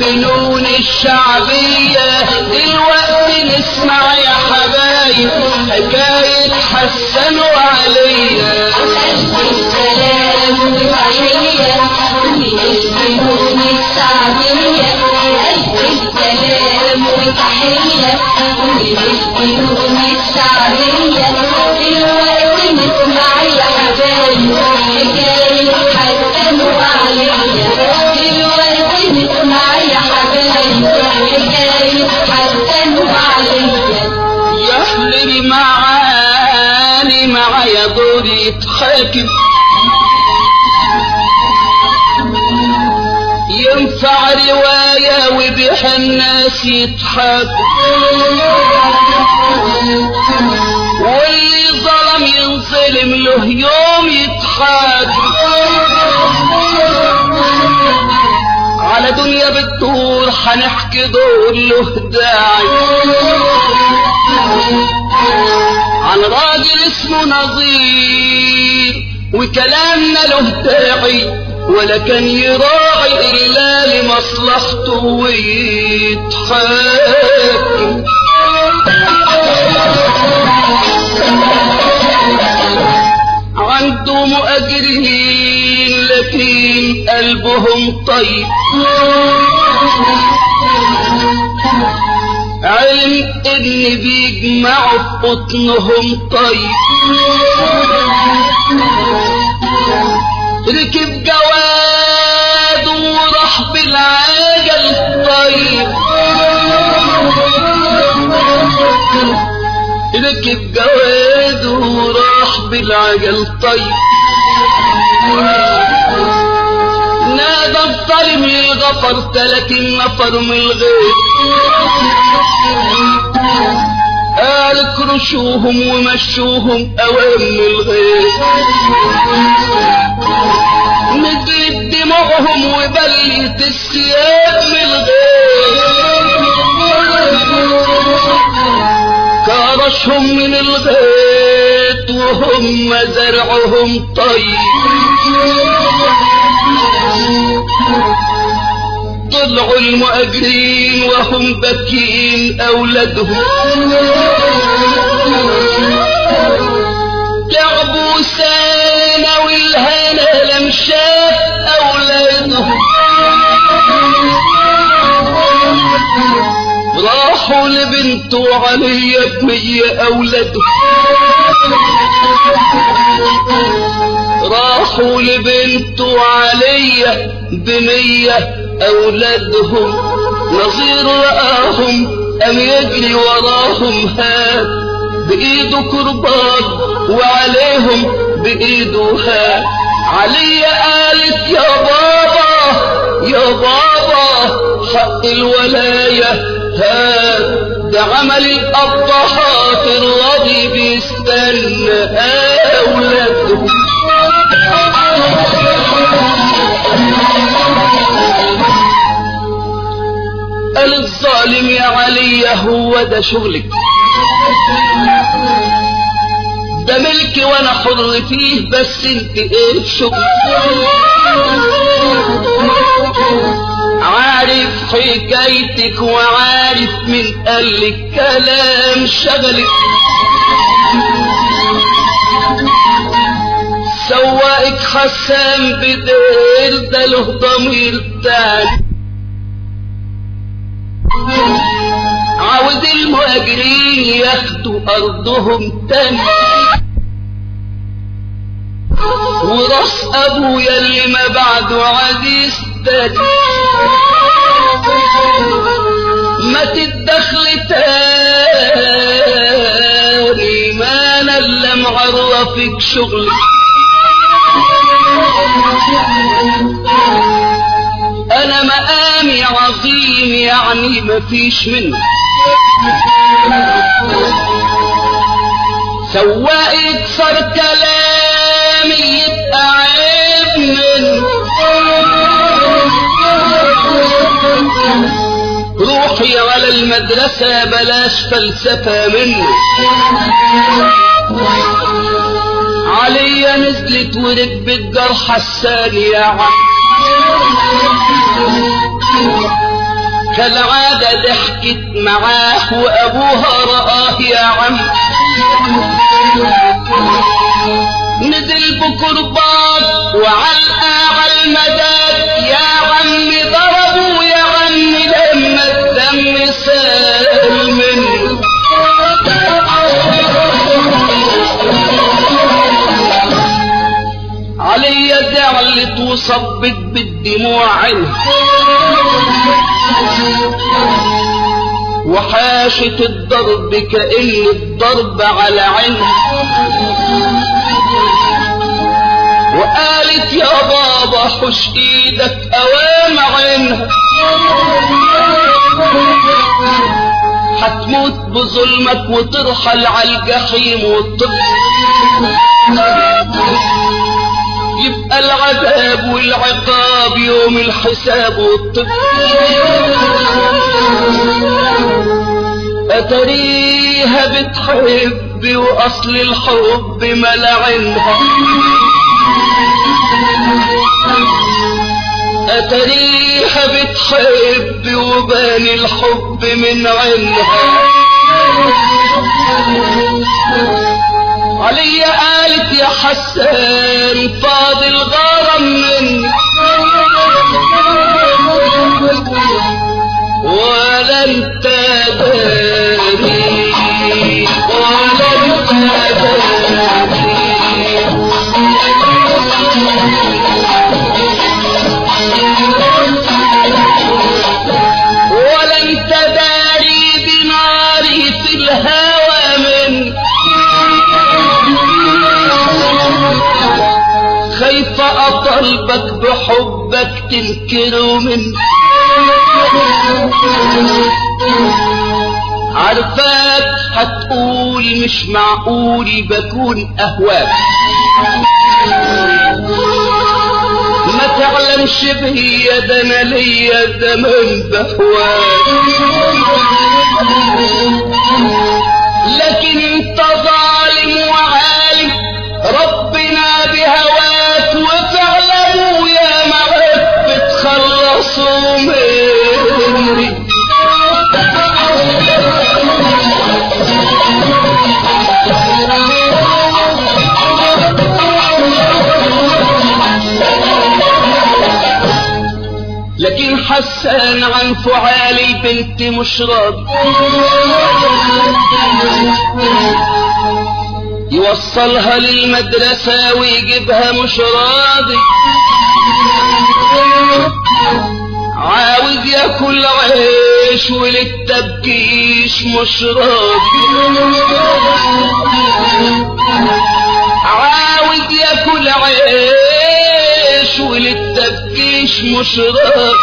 الفنون الشعبية دلوقتي نسمع يا حبايب حكاية حسن وعليا السلام وتحية من الفنون الشعبية ألف السلام وتحية من الفنون الشعبية دلوقتي نسمع يا حبايب حكاية حسن وعليا دلوقتي نسمع يا حبايب حكاية حسن وعليا يا أهل المعاني معايا دور يتحاكم ينفع رواية وبها الناس يضحكوا واللي ظلم ينظلم له يوم يتحاكم على دنيا بتدور هنحكي دور له داعي عن راجل اسمه نظير وكلامنا له داعي ولا كان يراعي الا لمصلحته ويتحاكم عنده مؤجرين لكن قلبهم طيب علم ان بيجمعوا في بطنهم طيب ركب جواد وراح بالعجل طيب ركب جواد وراح بالعجل طيب نادى الطريق من الغفر تلاتين نفر من الغير قال اكرشوهم ومشوهم اوام من الغير نزلت دموعهم وبلت الثياب من الغير كرشهم من الغيط وهم زرعهم طيب طلعوا المؤجرين وهم بكين أولادهم لعبوا سنة والهنا لم شاف أولادهم راحوا لبنته عليا بمية أولادهم راحوا لبنته عليا بمية أولادهم نظير رآهم أم يجري وراهم هات بإيده كربان وعليهم بإيده هات عليا قالت يا بابا يا بابا حق الولاية هات ده عمل الأبهات الراضي بيستنى أولادهم قال الظالم يا علي هو ده شغلك ده ملكي وانا حر فيه بس انت ايه شغل عارف حكايتك وعارف من قال لك كلام شغلك سواقك حسام بدير ده له ضمير تاني عاوز المهاجرين ياخدوا ارضهم تاني وراس ابويا اللي ما بعده عزيز تاني ما تتدخل تاني ما انا اللي معرفك شغلي انا مقامي عظيم يعني مفيش منه سواق يكسر كلامي يبقى عيب منه روحي ولا المدرسة بلاش فلسفة منه عليا نزلت وركبت جرح الثاني يا عم كالعادة ضحكت معاه وابوها رآه يا عم نزل بكربات وعلقة على المداد يا عم ضربوا يا عم لما الدم سال منه علي زعلت وصبت بالدموع عينها وحاشت الضرب كأن الضرب على عينها وقالت يا بابا حش ايدك اوام عينها هتموت بظلمك وترحل على الجحيم وتطفي يبقى العذاب والعقاب يوم الحساب والطب أتريها بتحب وأصل الحب ملعنها أتريها بتحب وبان الحب من عينها علي قالت يا حسان فاضل غرام مني ولا انت داري ولا انت داري ولا انت داري بناري في الهوى مني خايفة أطلبك بحبك تنكره مني عارفاك هتقول مش معقول بكون أهواك ما تعلمش بيا ده انا ليا زمان بهواك لكن انت ظالم وعالي ربنا بهواك وفعله يا معك بتخلصوا مني لكن حسان عن فعال البنت مش راضي يوصلها للمدرسة ويجيبها مش راضي عاوز ياكل عيش وللتبكيش مش راضي عاوز ياكل عيش وللتبكيش مش راضي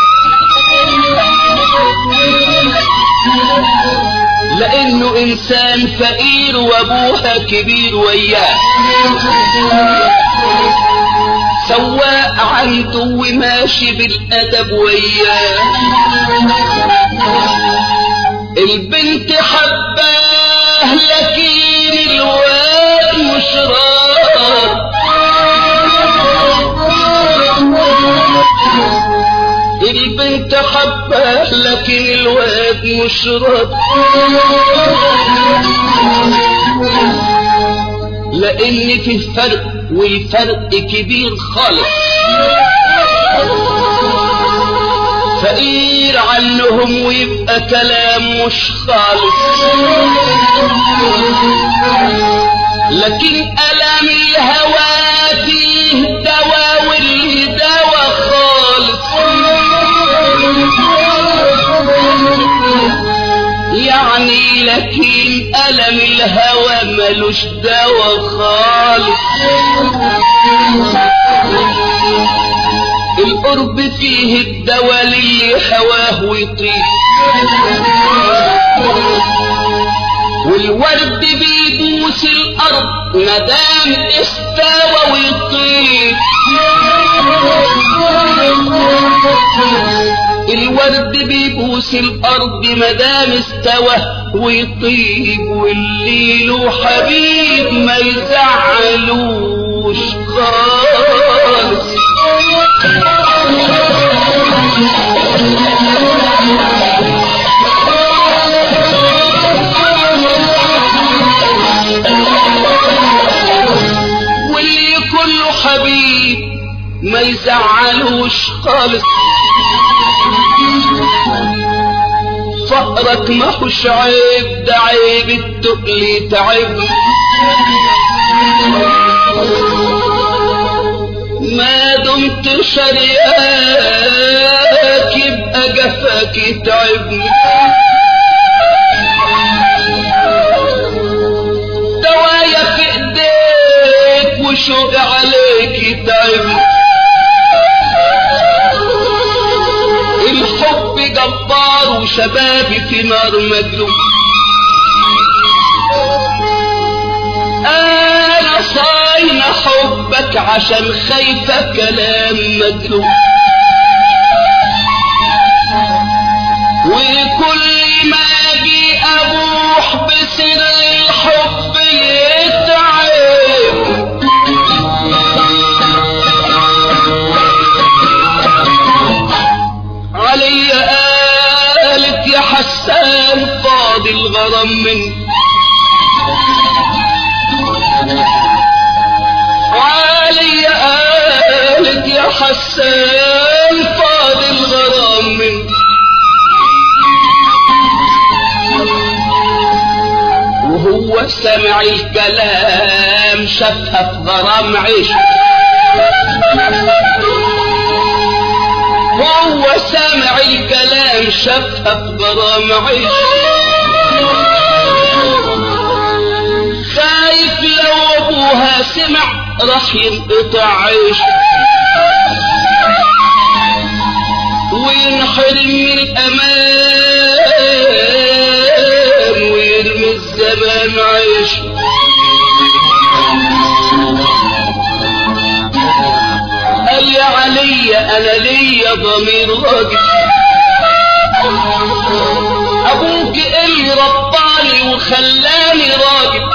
لانه انسان فقير وابوها كبير وياه سواق عنده وماشي بالادب وياه البنت حباه لكن الواد مش راضي البنت حباه لكن الواد مش راضي لان فيه فرق والفرق كبير خالص فقير عنهم ويبقى كلام مش خالص لكن ألم الهوى فيه دوا والدوا خالص يعني لكن ألم الهوى ملوش دوا خالص القرب فيه الدواء للي هواه ويطير والورد بيبوس الارض مدام استوى ويطير الورد بيبوس الارض مدام استوى ويطيب واللي له حبيب ما يزعلوش خالص تزعلوش خالص فقرك ما هوش عيب ده عيب التقل تعبني ما دمت شرياك يبقى جفاك يتعبني دوايا في ايديك وشوق عليك يتعبني الحب جبار وشبابي في نار مجنون انا صاينة حبك عشان خايفة كلام مجنون وكل ما اجي ابوح بسر الحب يتعب علي قالت يا حسان فاضي الغرام مني علي قالت يا حسان فاضي الغرام مني وهو سمع الكلام شافها في غرام عيش هو سامع الكلام شافها في غرام عيش خايف لو ابوها سمع راح ينقطع عيش وينحرم من الامان ويرمي الزمان عيش قال يا علي انا ليا ضمير راجل ابوك اللي رباني وخلاني راجل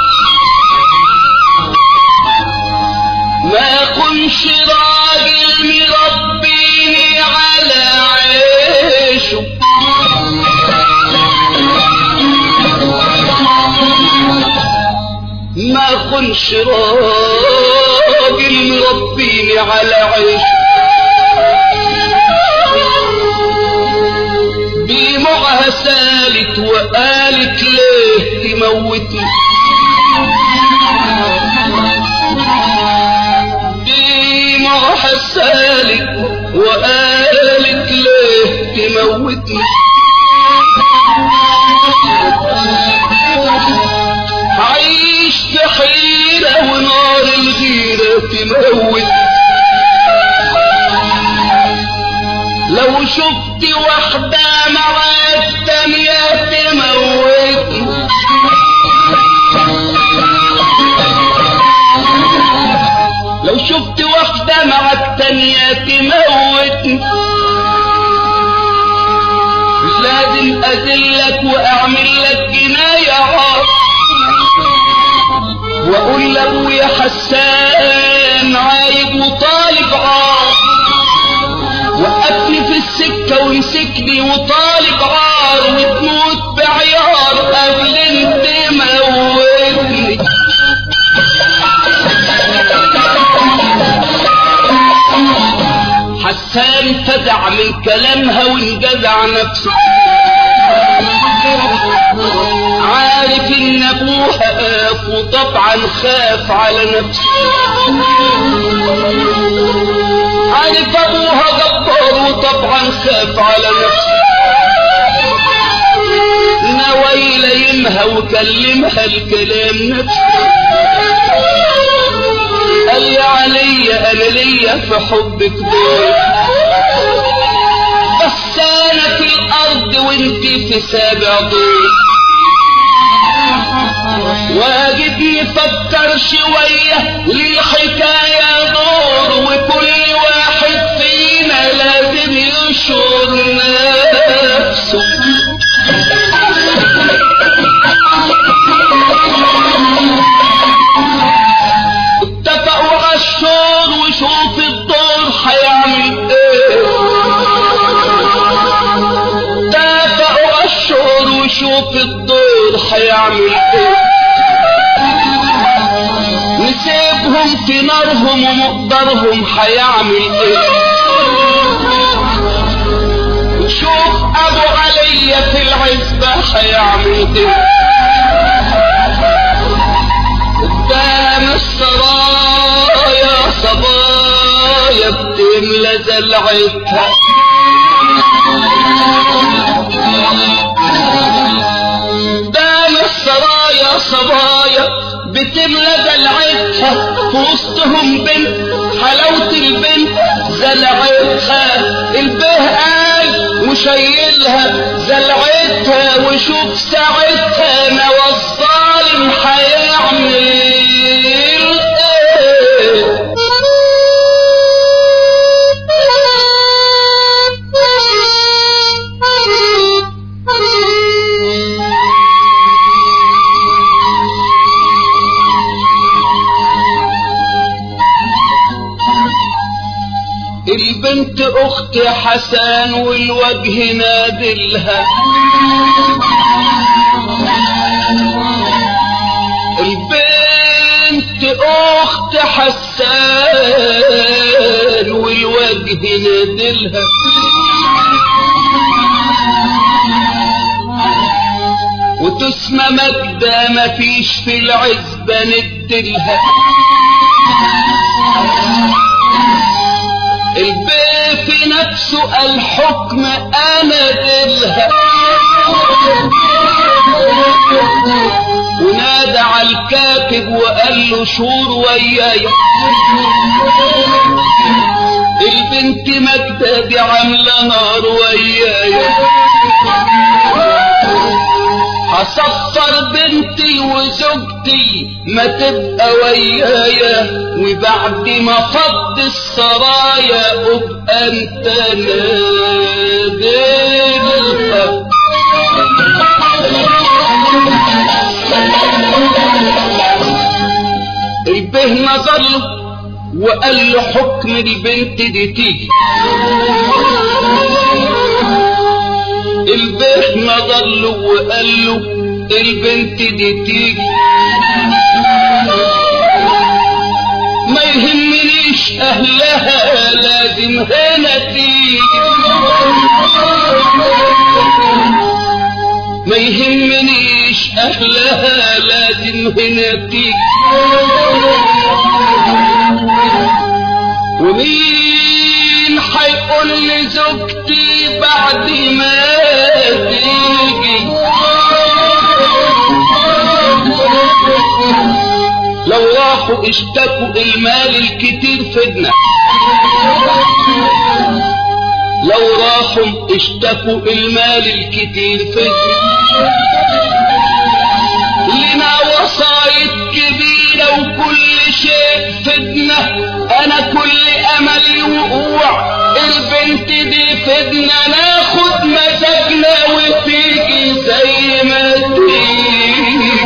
ما كنش راجل مربيني على عيشه ما كنش راجل مربيني على عيش دموعها سالت وقالت ليه تموتني دموعها سالت وقالت ليه تموتني عيش في حيرة ونار الغيرة تموت لو شفت واحدة معاك تانية تموتني لو شفت واحدة معاك تانية تموتني لازم أذلك وأعمل لك جناية عار واقول لابويا حسان عايب وطالب عار وقفني في السكة وامسكني وطالب عار وتموت بعيار قبل انت موتني حسان فزع من كلامها وانجزع نفسه عارف ان ابوها قاف وطبعا خاف على نفسه عارف ابوها جبار وطبعا خاف على نفسه نوى يليمها وكلمها الكلام نفسه قال يا علي انا ليا في حبك دور بس انا في الارض وانت في سابع دور واجب نفكر شوية للحكاية دور وكل واحد فينا لازم ينشر نفسه اتفقوا على الشور وشوف الدور هيعمل ايه اتفقوا على الشور وشوف الدور هيعمل ايه يسيبهم في نارهم ومقدرهم هيعمل ايه شوف ابو علي في العزبة هيعمل ايه قدام السرايا صبايا بتملى زلعتها قدام السرايا صبايا بتملى دلعتها في وسطهم بنت حلاوة البنت زلعتها البه قال وشيلها زلعتها وشوف ساعتها نوى الظالم هيعمل ايه البنت اخت حسن والوجه نادلها البنت اخت حسان والوجه نادلها وتسمى مجدة مفيش في العزبة ندلها البي في نفسه الحكم انا دلها ونادى على الكاتب وقال له شور ويايا البنت مجدة دي عاملة نار ويايا هصفر بنتي وزوجتي ما تبقى ويايا وبعد ما فض السرايا ابقى انت نادلها البه نظر له وقال له حكم البنت دي تيجي البه نظر له وقال له البنت دي تيجي ما يهمنيش اهلها لازم هنا تيجي ما يهمنيش اهلها لازم هنا تيجي ومين حيقول لزوجتي بعد ما تيجي لو راحوا اشتكوا المال الكتير فدنا لو راحوا اشتكوا المال الكتير فدنا لنا وصايد كبيرة وكل شيء فدنا انا كل املي وقوع البنت دي فدنا ناخد مزاجنا وتيجي زي ما تيجي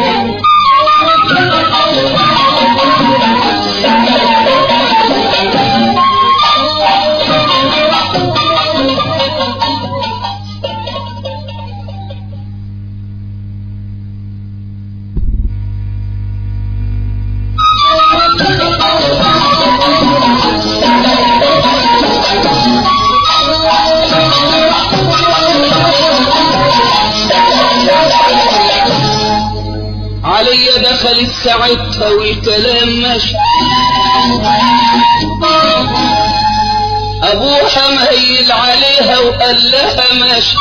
علي دخلت ساعتها والكلام ماشي ابوها مهيل عليها وقال لها ماشي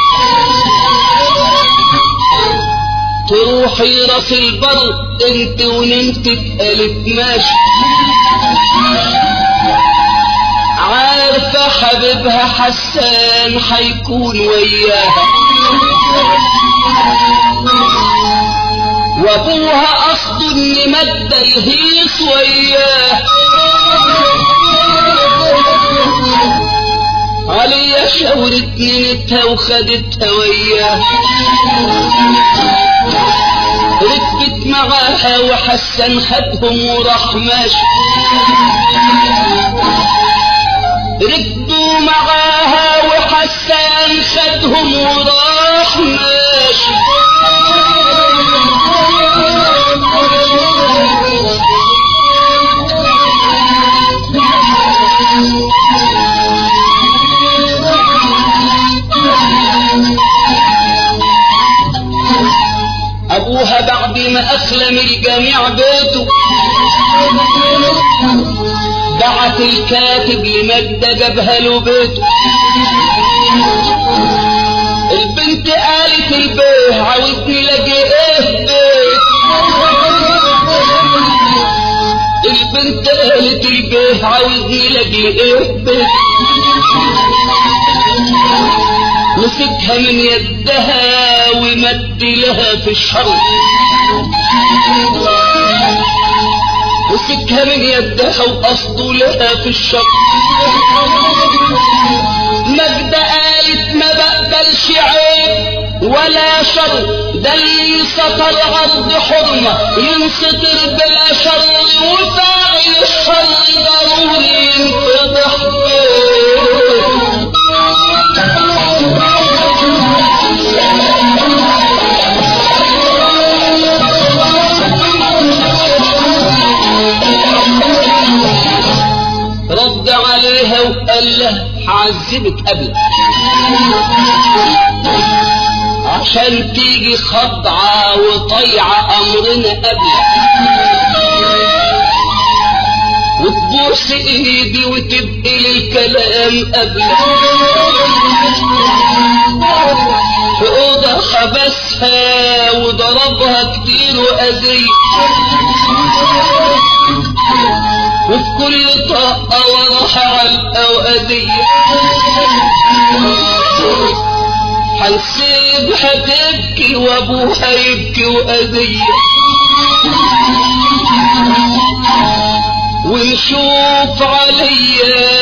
تروحي راس البر انت ونمت قالت ماشي عارفة حبيبها حسان حيكون وياها وابوها قصده ان مادة يهيص وياه عليا شاورت نينتها وخدتها وياه ركبت معاها وحسن خدهم وراح ماشي ركبوا معاها وحسان خدهم وراح ماشي بعد ما أخلم الجميع بيته بعت الكاتب لمجدة جابها له بيته البنت قالت البيه عاوزني لاجي ايه بيت البنت قالت البيه عاوزني لاجي ايه بيت مسكها من يدها ومد لها في الشر مسكها من يدها وقصده لها في الشر مجدة قالت ما بقبلش عيب ولا شر ده اللي سطر عرض حرمة ينسطر بلا شر وفاعل الشر ضروري ينفضح رد عليها وقال لها هعذبك قبل عشان تيجي خضعة وطيعة أمرنا قبل وتبوس ايدي وتبقي للكلام قبل في أوضة حبسها وضربها كتير وأذية وفي كل طاقة وراها علقة وأذية هنسيبها تبكي وأبوها يبكي وأذية ونشوف عليا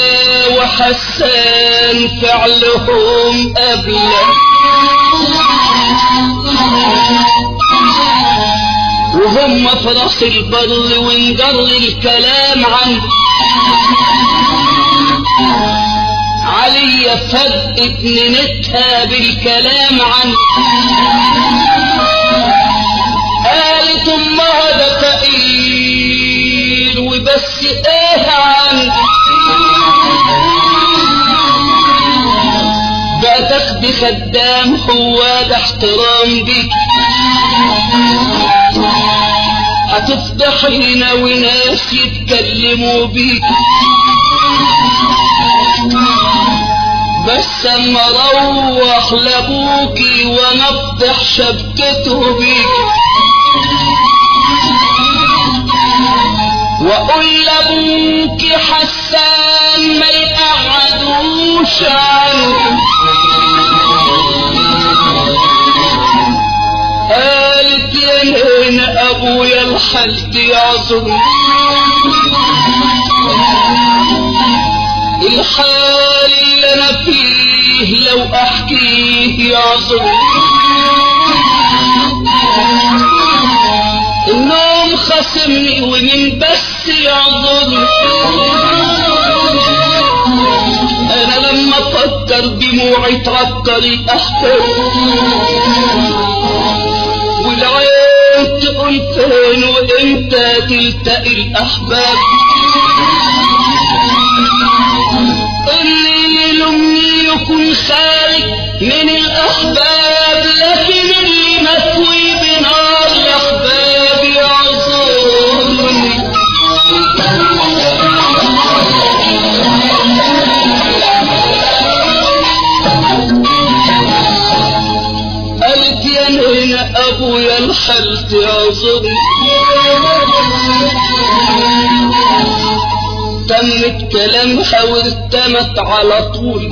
وحسان فعلهم قبله وهم في راس البر ونجر الكلام عنه علي فجأة ننتها بالكلام عنه قالت امها ده فقير وبس ايه عنه بقى تاخدي خدام هو ده احترام بيك هتفضحينا وناس يتكلموا بيك بس اما اروح لابوكي وانا افضح شبكته بيك واقول لابوكي حسان ما يقعدوش عنه قالت يا هنا ابويا الحلت يعذر الحال اللي انا فيه لو احكيه يعذر النوم خصمني ومن بس يعذر انا لما افكر دموعي تركر الاحكام والعين تقول فين وامتى تلتقي الاحباب اللي يلومني يكون خارج من الاحباب لكن اللي مكوي بنار الاحباب يعذرني قالت يا نينا ابويا الحلت يعذرني تمت كلامها وارتمت على طول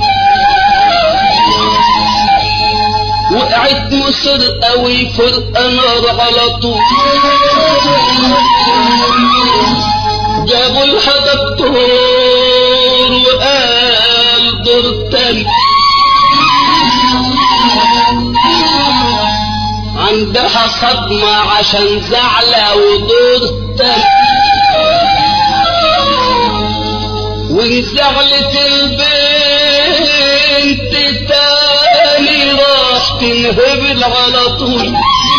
وقعت مسرقة والفرقة نار على طول جابوا لها دكتور وقال دور تاني عندها صدمة عشان زعلة ودور تاني وانزعلت البنت تاني راح تنهبل على طول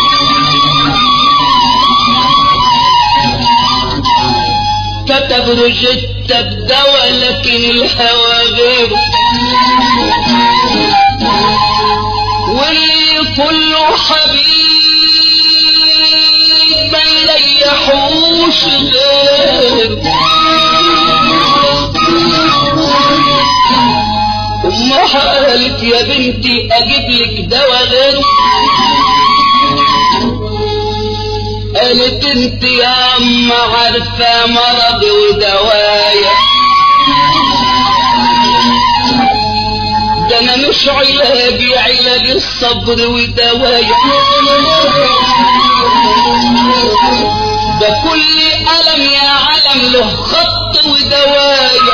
كتب روجيتا بدواء لكن الهوى غيره واللي كله حبيب اجيب لك دواء غيره قالت انت يا اما عارفه مرضي ودوايا ده انا مش علاجي علاج الصبر ودوايا ده كل ألم يا علم له خط ودوايا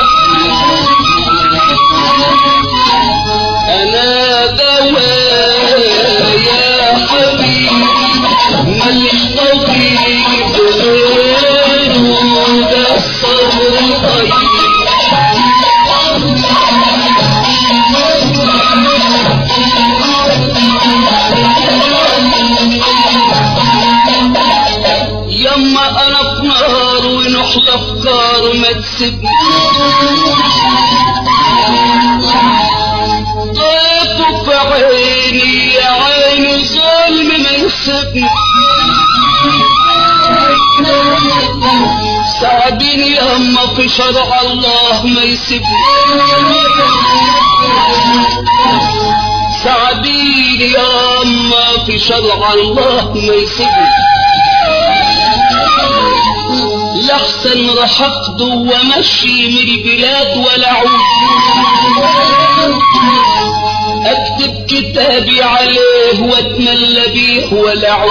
أنا دوايا يا حبيبي ماليش طبيب غيره ده الصبر طيب يما انا في نار ونحلى افكار ما تسيبني طيف في عيني يا عيني ظلم ما يسيبني ساعديني يما في شرع الله ما يسيبني ساعديني يما في شرع الله ما يسيبني لحسن راح اخده وامشي من البلاد ولا اعود اكتب كتابي عليه واتملى بيه ولا اعود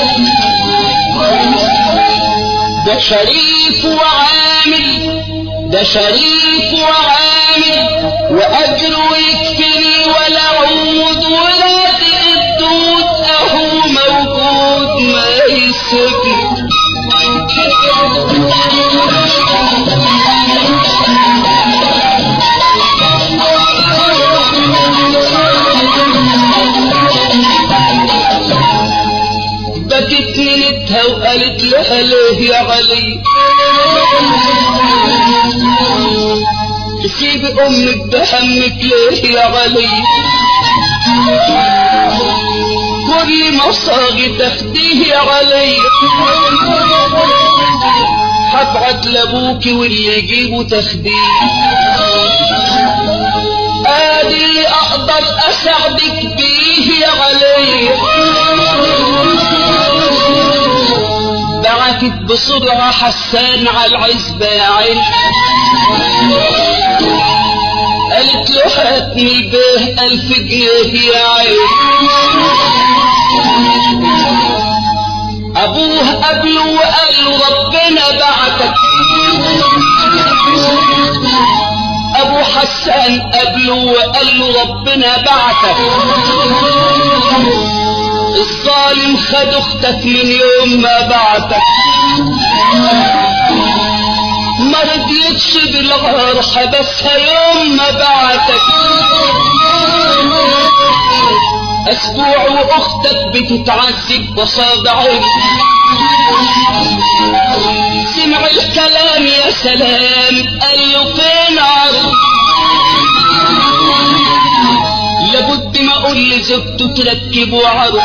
ده شريف وعامل ده شريف وعامل واجره يكفيني ولا اعود ولا الدود اهو موجود ما يسكت بكت منتها وقالت لها ليه يا علي تسيب امك بهمك ليه يا علي كل مصاغي تاخديه يا علي هبعت لابوكي واللي يجيبه تاخديه ادي اقدر اساعدك بيه يا علي بعتت بسرعة حسان على العزبة يا عين قالت له هاتني به ألف جنيه يا عين أبوه قبله وقال له ربنا بعتك أبو حسان قبله وقال له ربنا بعتك الظالم خد اختك من يوم ما بعتك ما رضيتش بالغار حبسها يوم ما بعتك اسبوع واختك بتتعذب قصاد عيني سمع الكلام يا سلام قال له فين عرض لابد ما اقول لزوجته تركبوا عرض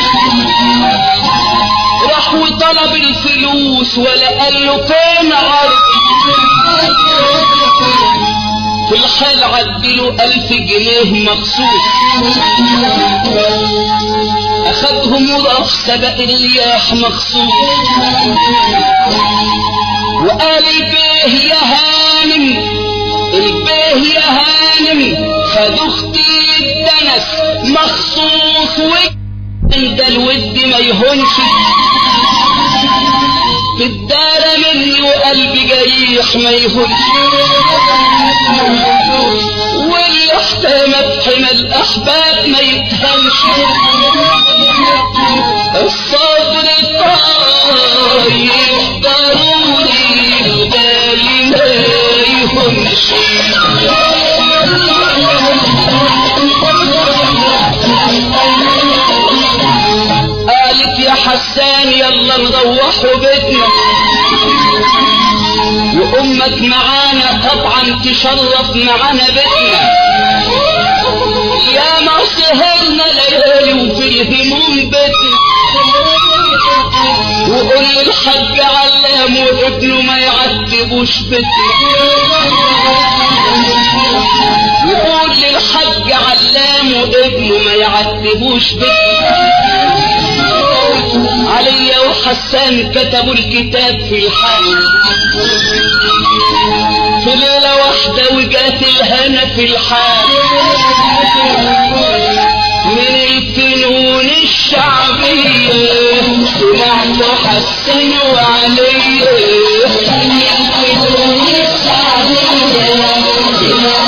راح وطلب الفلوس ولا قال له فين عرض في الحال عدله ألف جنيه مخصوص أخدهم وراح سبق الرياح مخصوص وقال البيه يا هانم البيه يا هانم خد اختي الدنس مخصوص وعند الود ما يهونش في الدار مني وقلبي جريح ما يهونش واللي احتمى بحمى الاحباب ما يتهمش الصبر طاير ضروري بالي ما يهونش قالت يا حسان يلا نروحوا بيتنا وامك معانا طبعا تشرف معانا بيتنا يا ما سهرنا ليالي وفي الهموم بيتنا وقول للحاج علام وابنه ما يعذبوش بيتنا وقول للحاج الحاج علام وابنه ما يعتبوش بك عليا وحسان كتبوا الكتاب في الحال في ليلة واحدة وجات الهنا في الحال من الفنون الشعبية سمعت حسن وعلي من الفنون الشعبية